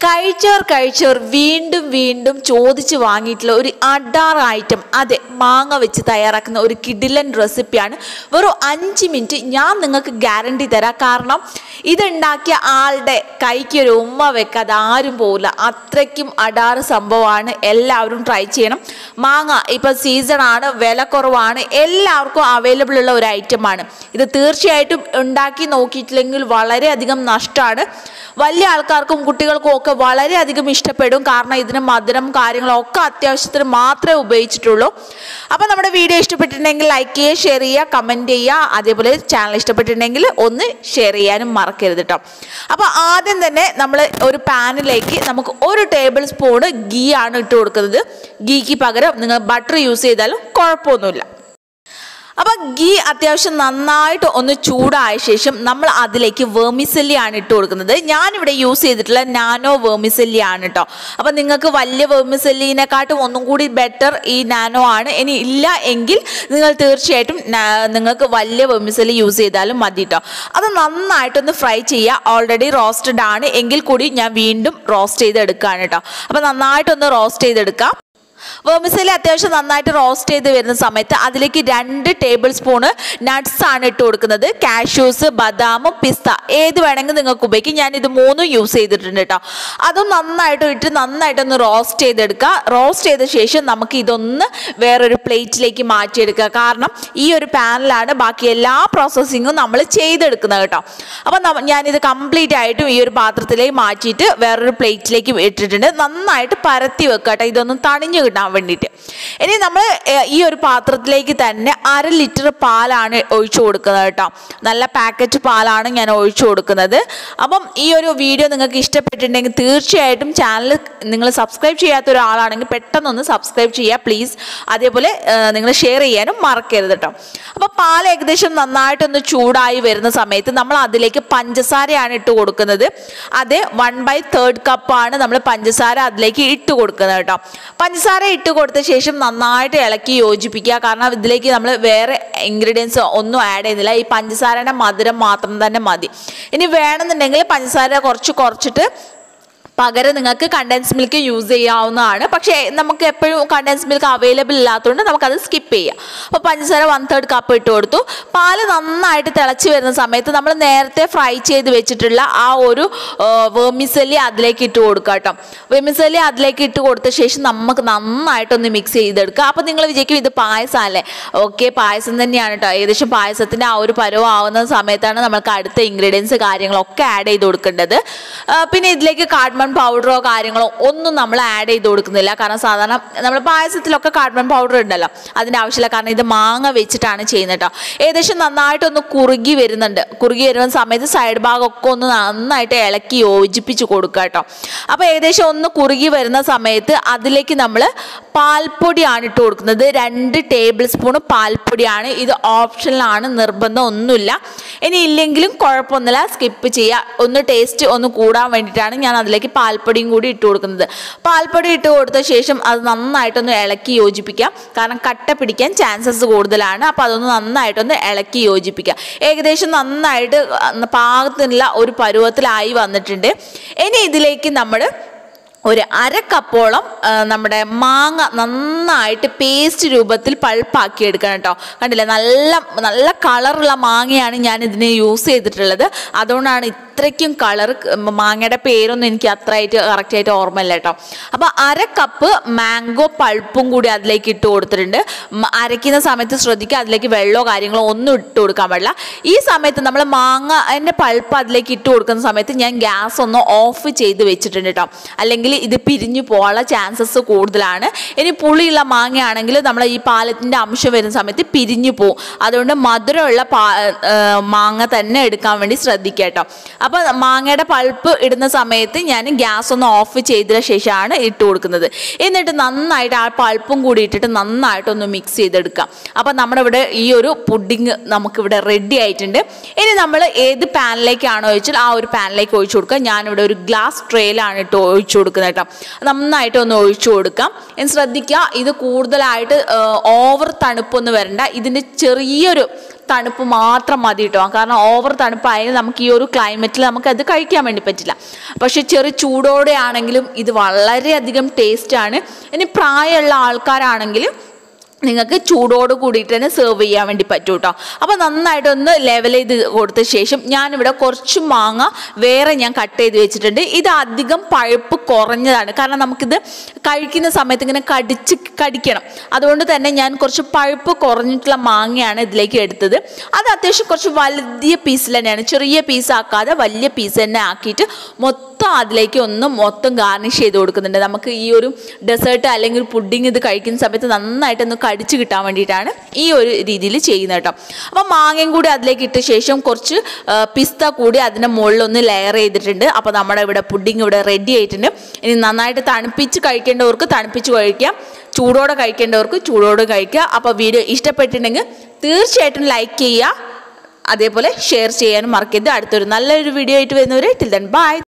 കഴിച്ചവർ കഴിച്ചവർ വീണ്ടും വീണ്ടും ചോദിച്ച് വാങ്ങിയിട്ടുള്ള ഒരു അഡാർ ഐറ്റം അതെ മാങ്ങ വെച്ച് തയ്യാറാക്കുന്ന ഒരു കിഡിലൻ റെസിപ്പിയാണ് വെറും അഞ്ച് മിനിറ്റ് ഞാൻ നിങ്ങൾക്ക് ഗ്യാരണ്ടി തരാം കാരണം ഇതുണ്ടാക്കിയ ആളുടെ കൈക്ക് ഒരു ഉമ്മ വെക്കാതെ ആരും പോകില്ല അത്രയ്ക്കും അഡാറ് സംഭവമാണ് എല്ലാവരും ട്രൈ ചെയ്യണം മാങ്ങ ഇപ്പം സീസണാണ് വില കുറവാണ് എല്ലാവർക്കും അവൈലബിൾ ഉള്ള ഒരു ഐറ്റമാണ് ഇത് തീർച്ചയായിട്ടും ഉണ്ടാക്കി നോക്കിയിട്ടില്ലെങ്കിൽ വളരെയധികം നഷ്ടമാണ് വലിയ ആൾക്കാർക്കും കുട്ടികൾക്കും ഒക്കെ വളരെയധികം ഇഷ്ടപ്പെടും കാരണം ഇതിന് മധുരം കാര്യങ്ങളും ഒക്കെ അത്യാവശ്യത്തിന് മാത്രമേ ഉപയോഗിച്ചിട്ടുള്ളൂ അപ്പോൾ നമ്മുടെ വീഡിയോ ഇഷ്ടപ്പെട്ടിട്ടുണ്ടെങ്കിൽ ലൈക്ക് ചെയ്യുക ഷെയർ ചെയ്യുക കമൻറ്റ് ചെയ്യുക അതേപോലെ ചാനൽ ഇഷ്ടപ്പെട്ടിട്ടുണ്ടെങ്കിൽ ഒന്ന് ഷെയർ ചെയ്യാനും മറക്കരുത് കേട്ടോ അപ്പോൾ ആദ്യം തന്നെ നമ്മൾ ഒരു പാനിലേക്ക് നമുക്ക് ഒരു ടേബിൾ സ്പൂണ് ഗീ ആണ് ഇട്ട് കൊടുക്കുന്നത് ഗീക്ക് പകരം നിങ്ങൾ ബട്ടർ യൂസ് ചെയ്താലും കുഴപ്പമൊന്നുമില്ല അപ്പം ഗീ അത്യാവശ്യം നന്നായിട്ട് ഒന്ന് ചൂടായ ശേഷം നമ്മൾ അതിലേക്ക് വേമിസല്ലി ആണ് ഇട്ട് കൊടുക്കുന്നത് ഞാനിവിടെ യൂസ് ചെയ്തിട്ടുള്ള നാനോ വേമിസല്ലി ആണ് കേട്ടോ അപ്പം നിങ്ങൾക്ക് വലിയ വേമിസല്ലിനെക്കാട്ടും ഒന്നും കൂടി ബെറ്റർ ഈ നാനോ ആണ് ഇനി ഇല്ല എങ്കിൽ നിങ്ങൾ തീർച്ചയായിട്ടും നാ- നിങ്ങൾക്ക് വലിയ വേമിസല്ലി യൂസ് ചെയ്താലും മതി കേട്ടോ അത് നന്നായിട്ടൊന്ന് ഫ്രൈ ചെയ്യുക ഓൾറെഡി റോസ്റ്റഡ് ആണ് എങ്കിൽ കൂടി ഞാൻ വീണ്ടും റോസ്റ്റ് ചെയ്തെടുക്കുകയാണ് കേട്ടോ അപ്പം നന്നായിട്ടൊന്ന് റോസ്റ്റ് ചെയ്തെടുക്കാം വേമിസലി അത്യാവശ്യം നന്നായിട്ട് റോസ്റ്റ് ചെയ്ത് വരുന്ന സമയത്ത് അതിലേക്ക് രണ്ട് ടേബിൾ സ്പൂണ് നട്ട്സ് ആണ് ഇട്ട് കൊടുക്കുന്നത് കാഷ്യൂസ് ബദാം പിസ്ത ഏത് വേണമെങ്കിൽ നിങ്ങൾക്ക് ഉപയോഗിക്കും ഞാൻ ഇത് മൂന്നും യൂസ് ചെയ്തിട്ടുണ്ട് കേട്ടോ അതും നന്നായിട്ട് ഇട്ട് നന്നായിട്ടൊന്ന് റോസ്റ്റ് ചെയ്തെടുക്കുക റോസ്റ്റ് ചെയ്ത ശേഷം നമുക്ക് ഇതൊന്ന് വേറൊരു പ്ലേറ്റിലേക്ക് മാറ്റിയെടുക്കുക കാരണം ഈ ഒരു പാനിലാണ് ബാക്കി എല്ലാ പ്രോസസ്സിങ്ങും നമ്മൾ ചെയ്തെടുക്കുന്നത് കേട്ടോ അപ്പം നമ്മ- ഞാനിത് കംപ്ലീറ്റ് ആയിട്ടും ഈ ഒരു പാത്രത്തിലേക്ക് മാറ്റിയിട്ട് വേറൊരു പ്ലേറ്റിലേക്ക് ഇട്ടിട്ടുണ്ട് നന്നായിട്ട് പരത്തി വെക്കുക കേട്ടോ ഇതൊന്നും തണിഞ്ഞു കിട്ടാൻ വേണ്ടിയിട്ട് ഇനി നമ്മൾ ഈ ഒരു പാത്രത്തിലേക്ക് തന്നെ അര ലിറ്റർ പാലാണ് ഒഴിച്ചു കൊടുക്കുന്നത് കേട്ടോ നല്ല പാക്കറ്റ് പാലാണ് ഞാൻ ഒഴിച്ചു കൊടുക്കുന്നത് അപ്പം ഈ ഒരു വീഡിയോ നിങ്ങൾക്ക് ഇഷ്ടപ്പെട്ടിട്ടുണ്ടെങ്കിൽ തീർച്ചയായിട്ടും ചാനൽ നിങ്ങൾ സബ്സ്ക്രൈബ് ചെയ്യാത്ത ഒരാളാണെങ്കിൽ പെട്ടെന്നൊന്ന് സബ്സ്ക്രൈബ് ചെയ്യുക പ്ലീസ് അതേപോലെ നിങ്ങൾ ഷെയർ ചെയ്യാനും മറക്കരുത് കേട്ടോ അപ്പോൾ പാൽ ഏകദേശം നന്നായിട്ടൊന്ന് ചൂടായി വരുന്ന സമയത്ത് നമ്മൾ അതിലേക്ക് പഞ്ചസാരയാണ് ഇട്ട് കൊടുക്കുന്നത് അത് വൺ ബൈ തേർഡ് കപ്പാണ് നമ്മൾ പഞ്ചസാര അതിലേക്ക് ഇട്ട് കൊടുക്കുന്നത് കേട്ടോ പഞ്ചസാര ഇട്ട് കൊടുത്ത ശേഷം നന്നായിട്ട് ഇളക്കി യോജിപ്പിക്കുക കാരണം ഇതിലേക്ക് നമ്മൾ വേറെ ഇൻഗ്രീഡിയൻസ് ഒന്നും ആഡ് ചെയ്യുന്നില്ല ഈ പഞ്ചസാരയുടെ മധുരം മാത്രം തന്നെ മതി ഇനി വേണമെന്നുണ്ടെങ്കിൽ പഞ്ചസാര കുറച്ച് കുറച്ചിട്ട് പകരം നിങ്ങൾക്ക് കണ്ടൻസ് മിൽക്ക് യൂസ് ചെയ്യാവുന്നതാണ് പക്ഷേ നമുക്ക് എപ്പോഴും കണ്ടൻസ് മിൽക്ക് അവൈലബിൾ ഇല്ലാത്തതുകൊണ്ട് നമുക്കത് സ്കിപ്പ് ചെയ്യാം അപ്പോൾ പഞ്ചസാര വൺ തേർഡ് കപ്പ് ഇട്ട് കൊടുത്തു പാല് നന്നായിട്ട് തിളച്ച് വരുന്ന സമയത്ത് നമ്മൾ നേരത്തെ ഫ്രൈ ചെയ്ത് വെച്ചിട്ടുള്ള ആ ഒരു വേമിസലി അതിലേക്ക് ഇട്ട് കൊടുക്കുക കേട്ടോ വേമിസലി അതിലേക്ക് ഇട്ട് കൊടുത്ത ശേഷം നമുക്ക് നന്നായിട്ടൊന്ന് മിക്സ് ചെയ്തെടുക്കുക അപ്പോൾ നിങ്ങൾ വിചാരിക്കും ഇത് പായസമല്ലേ ഓക്കെ പായസം തന്നെയാണ് കേട്ടോ ഏകദേശം പായസത്തിൻ്റെ ആ ഒരു പരുവം ആവുന്ന സമയത്താണ് നമുക്ക് അടുത്ത ഇൻഗ്രീഡിയൻസ് കാര്യങ്ങളൊക്കെ ആഡ് ചെയ്ത് കൊടുക്കേണ്ടത് ആ, പിന്നെ ഇതിലേക്ക് കാർഡ്മൺ പൗഡറോ കാര്യങ്ങളോ ഒന്നും നമ്മൾ ആഡ് ചെയ്ത് കൊടുക്കുന്നില്ല കാരണം സാധാരണ നമ്മൾ പായസത്തിലൊക്കെ കാർഡ്മൺ പൗഡർ ഉണ്ടല്ലോ അതിൻ്റെ ആവശ്യമില്ല കാരണം ഇത് മാങ്ങ വെച്ചിട്ടാണ് ചെയ്യുന്നത് കേട്ടോ ഏകദേശം നന്നായിട്ടൊന്ന് കുറുകി വരുന്നുണ്ട് കുറുകി വരുന്ന സമയത്ത് സൈഡ് ഭാഗമൊക്കെ ഒന്ന് നന്നായിട്ട് ഇളക്കി യോജിപ്പിച്ച് കൊടുക്കുക കേട്ടോ അപ്പോൾ ഏകദേശം ഒന്ന് കുറുകി വരുന്ന സമയത്ത് അതിലേക്ക് നമ്മൾ പാൽപ്പൊടിയാണ് ഇട്ട് കൊടുക്കുന്നത് രണ്ട് ടേബിൾ സ്പൂൺ പാൽപ്പൊടിയാണ് ഇത് ഓപ്ഷനിലാണ് നിർബന്ധം ഒന്നുമില്ല ഇനി ഇല്ലെങ്കിലും കുഴപ്പമൊന്നുമില്ല സ്കിപ്പ് ചെയ്യുക ഒന്ന് ടേസ്റ്റ് ഒന്ന് കൂടാൻ വേണ്ടിയിട്ടാണ് ഞാൻ അതിലേക്ക് പാൽപ്പൊടിയും കൂടി ഇട്ട് കൊടുക്കുന്നത് പാൽപ്പൊടി ഇട്ട് കൊടുത്ത ശേഷം അത് നന്നായിട്ടൊന്ന് ഇളക്കി യോജിപ്പിക്കാം കാരണം കട്ട പിടിക്കാൻ ചാൻസസ് കൂടുതലാണ് അപ്പോൾ അതൊന്ന് നന്നായിട്ടൊന്ന് ഇളക്കി യോജിപ്പിക്കുക ഏകദേശം നന്നായിട്ട് പാകത്തിനുള്ള ഒരു പരുവത്തിലായി വന്നിട്ടുണ്ട് ഇനി ഇതിലേക്ക് നമ്മൾ ഒരു അര കപ്പോളം ആ, നമ്മുടെ മാങ്ങ നന്നായിട്ട് പേസ്റ്റ് രൂപത്തിൽ പൾപ്പാക്കി എടുക്കണം കേട്ടോ കണ്ടില്ലേ നല്ല നല്ല കളറുള്ള മാങ്ങയാണ് ഞാൻ ഇതിന് യൂസ് ചെയ്തിട്ടുള്ളത് അതുകൊണ്ടാണ് ഇത്രയ്ക്കും കളർ മാങ്ങയുടെ പേരൊന്നും എനിക്ക് അത്രയായിട്ട് കറക്റ്റായിട്ട് ഓർമ്മയില്ല കേട്ടോ അപ്പോൾ അര കപ്പ് മാംഗോ പൾപ്പും കൂടി അതിലേക്ക് ഇട്ട് കൊടുത്തിട്ടുണ്ട് മ- അരയ്ക്കുന്ന സമയത്ത് ശ്രദ്ധിക്കുക അതിലേക്ക് വെള്ളമോ കാര്യങ്ങളോ ഒന്നും ഇട്ട് കൊടുക്കാൻ പാടില്ല ഈ സമയത്ത് നമ്മൾ മാങ്ങ അതിൻ്റെ പൾപ്പ് അതിലേക്ക് ഇട്ട് കൊടുക്കുന്ന സമയത്ത് ഞാൻ ഗ്യാസ് ഒന്ന് ഓഫ് ചെയ്ത് വെച്ചിട്ടുണ്ട് കേട്ടോ അല്ലെങ്കിൽ ഇത് പിരിഞ്ഞു പോകാനുള്ള ചാൻസസ് കൂടുതലാണ് ഇനി പുളിയുള്ള മാങ്ങയാണെങ്കിൽ നമ്മൾ ഈ പാലത്തിൻ്റെ അംശം വരുന്ന സമയത്ത് പിരിഞ്ഞു പോകും അതുകൊണ്ട് മധുരമുള്ള പാ ആ, മാങ്ങ തന്നെ എടുക്കാൻ വേണ്ടി ശ്രദ്ധിക്കുക കേട്ടോ അപ്പോൾ മാങ്ങയുടെ പൾപ്പ് ഇടുന്ന സമയത്ത് ഞാൻ ഗ്യാസ് ഒന്ന് ഓഫ് ചെയ്തതിന് ശേഷമാണ് ഇട്ട് കൊടുക്കുന്നത് എന്നിട്ട് നന്നായിട്ട് ആ പൾപ്പും കൂടി ഇട്ടിട്ട് നന്നായിട്ടൊന്ന് മിക്സ് ചെയ്തെടുക്കാം അപ്പോൾ നമ്മുടെ ഇവിടെ ഈ ഒരു പുഡിങ് നമുക്കിവിടെ റെഡി ആയിട്ടുണ്ട് ഇനി നമ്മൾ ഏത് പാനിലേക്കാണോ ഒഴിച്ചാൽ ആ ഒരു പാനിലേക്ക് ഒഴിച്ചു കൊടുക്കുക ഞാനിവിടെ ഒരു ഗ്ലാസ് ട്രേയിലാണ് ഇട്ട് ഒഴിച്ചു കൊടുക്കുന്നത് കേട്ടോ നന്നായിട്ട് ഒന്ന് ഒഴിച്ചു കൊടുക്കാം ഇനി ശ്രദ്ധിക്കുക ഇത് കൂടുതലായിട്ട് ഓവർ തണുപ്പൊന്നും വരണ്ട ഇതിൻ്റെ ചെറിയൊരു തണുപ്പ് മാത്രം മതി കേട്ടോ കാരണം ഓവർ തണുപ്പായാലും നമുക്ക് ഈ ഒരു ക്ലൈമറ്റിൽ നമുക്ക് അത് കഴിക്കാൻ വേണ്ടി പറ്റില്ല പക്ഷെ ചെറിയ ചൂടോടെ ആണെങ്കിലും ഇത് വളരെയധികം ടേസ്റ്റാണ് ഇനി പ്രായമുള്ള ആൾക്കാരാണെങ്കിലും നിങ്ങൾക്ക് ചൂടോട് കൂടിയിട്ട് തന്നെ സെർവ് ചെയ്യാൻ വേണ്ടി പറ്റും കേട്ടോ അപ്പോൾ നന്നായിട്ടൊന്ന് ലെവൽ ചെയ്ത് കൊടുത്ത ശേഷം ഞാനിവിടെ കുറച്ച് മാങ്ങ വേറെ ഞാൻ കട്ട് ചെയ്ത് വെച്ചിട്ടുണ്ട് ഇത് അധികം പഴുപ്പ് കുറഞ്ഞതാണ് കാരണം നമുക്കിത് കഴിക്കുന്ന സമയത്ത് ഇങ്ങനെ കടിച്ച് കടിക്കണം അതുകൊണ്ട് തന്നെ ഞാൻ കുറച്ച് പഴുപ്പ് കുറഞ്ഞിട്ടുള്ള മാങ്ങയാണ് ഇതിലേക്ക് എടുത്തത് അത് അത്യാവശ്യം കുറച്ച് വലിയ പീസിൽ തന്നെയാണ് ചെറിയ പീസ് ആക്കാതെ വലിയ പീസ് തന്നെ ആക്കിയിട്ട് മൊത്തം അതിലേക്ക് ഒന്ന് മൊത്തം ഗാർണിഷ് ചെയ്ത് കൊടുക്കുന്നുണ്ട് നമുക്ക് ഈ ഒരു ഡെസേർട്ട് അല്ലെങ്കിൽ പുഡിങ് ഇത് കഴിക്കുന്ന സമയത്ത് നന്നായിട്ടൊന്ന് കടിച്ച് കിട്ടാൻ വേണ്ടിയിട്ടാണ് ഈ ഒരു രീതിയിൽ ചെയ്യുന്നത് കേട്ടോ അപ്പോൾ മാങ്ങയും കൂടി അതിലേക്ക് ഇട്ട ശേഷം കുറച്ച് ആ, പിസ്ത കൂടി അതിൻ്റെ മുകളിലൊന്ന് ലെയർ ചെയ്തിട്ടുണ്ട് അപ്പോൾ നമ്മുടെ ഇവിടെ പുഡിങ് ഇവിടെ റെഡി ആയിട്ടുണ്ട് ഇനി നന്നായിട്ട് തണുപ്പിച്ച് കഴിക്കേണ്ടവർക്ക് തണുപ്പിച്ച് കഴിക്കാം ചൂടോടെ കഴിക്കേണ്ടവർക്ക് ചൂടോടെ കഴിക്കുക അപ്പോൾ വീഡിയോ ഇഷ്ടപ്പെട്ടിട്ടുണ്ടെങ്കിൽ തീർച്ചയായിട്ടും ലൈക്ക് ചെയ്യുക അതേപോലെ ഷെയർ ചെയ്യാനും മറക്കരുത് അടുത്തൊരു നല്ലൊരു വീഡിയോ ആയിട്ട് വരുന്നവരെ ടിൽ ദൻ ബൈ